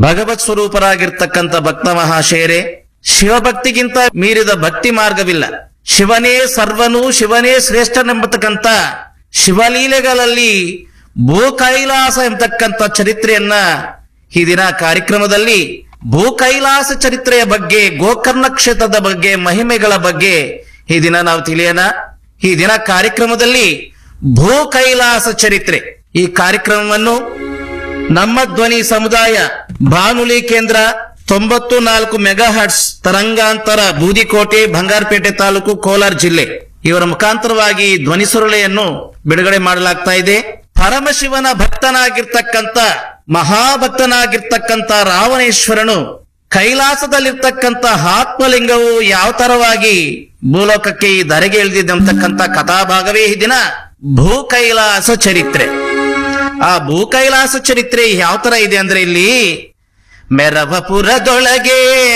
ಭಗವತ್ ಸ್ವರೂಪರಾಗಿರ್ತಕ್ಕಂಥ ಭಕ್ತ ಮಹಾಶಯರೇ ಶಿವಭಕ್ತಿಗಿಂತ ಮೀರಿದ ಭಕ್ತಿ ಮಾರ್ಗವಿಲ್ಲ ಶಿವನೇ ಸರ್ವನು ಶಿವನೇ ಶ್ರೇಷ್ಠನೆಂಬತಕ್ಕಂಥ ಶಿವಲೀಲೆಗಳಲ್ಲಿ ಭೂ ಕೈಲಾಸ ಎಂಬತಕ್ಕಂಥ ಚರಿತ್ರೆಯನ್ನ ಈ ದಿನ ಕಾರ್ಯಕ್ರಮದಲ್ಲಿ ಭೂ ಕೈಲಾಸ ಚರಿತ್ರೆಯ ಬಗ್ಗೆ ಗೋಕರ್ಣ ಕ್ಷೇತ್ರದ ಬಗ್ಗೆ ಮಹಿಮೆಗಳ ಬಗ್ಗೆ ಈ ದಿನ ನಾವು ತಿಳಿಯೋಣ ಈ ದಿನ ಕಾರ್ಯಕ್ರಮದಲ್ಲಿ ಭೂ ಕೈಲಾಸ ಚರಿತ್ರೆ ಈ ಕಾರ್ಯಕ್ರಮವನ್ನು ನಮ್ಮ ಧ್ವನಿ ಸಮುದಾಯ ಬಾನುಲಿ ಕೇಂದ್ರ ತೊಂಬತ್ತು ನಾಲ್ಕು ಮೆಗಾ ಹರ್ಟ್ಸ್ ತರಂಗಾಂತರ ಬೂದಿಕೋಟೆ ಬಂಗಾರಪೇಟೆ ತಾಲೂಕು ಕೋಲಾರ ಜಿಲ್ಲೆ ಇವರ ಮುಖಾಂತರವಾಗಿ ಧ್ವನಿ ಸುರುಳೆಯನ್ನು ಬಿಡುಗಡೆ ಮಾಡಲಾಗ್ತಾ ಇದೆ ಪರಮಶಿವನ ಭಕ್ತನಾಗಿರ್ತಕ್ಕಂಥ ಮಹಾಭಕ್ತನಾಗಿರ್ತಕ್ಕಂಥ ರಾವಣೇಶ್ವರನು ಕೈಲಾಸದಲ್ಲಿರ್ತಕ್ಕಂಥ ಆತ್ಮಲಿಂಗವು ಯಾವ ತರವಾಗಿ ಭೂಲೋಕಕ್ಕೆ ಈ ಧರೆಗೆ ಇಳಿದಿದೆ ಅಂತಕ್ಕಂಥ ಕಥಾಭಾಗವೇ ಈ ದಿನ ಭೂ ಕೈಲಾಸ ಚರಿತ್ರೆ ಆ ಭೂ ಕೈಲಾಸ ಚರಿತ್ರೆ ಯಾವ ತರ ಇದೆ ಅಂದ್ರೆ ಇಲ್ಲಿ ಮೆರವಪುರದೊಳಗೆ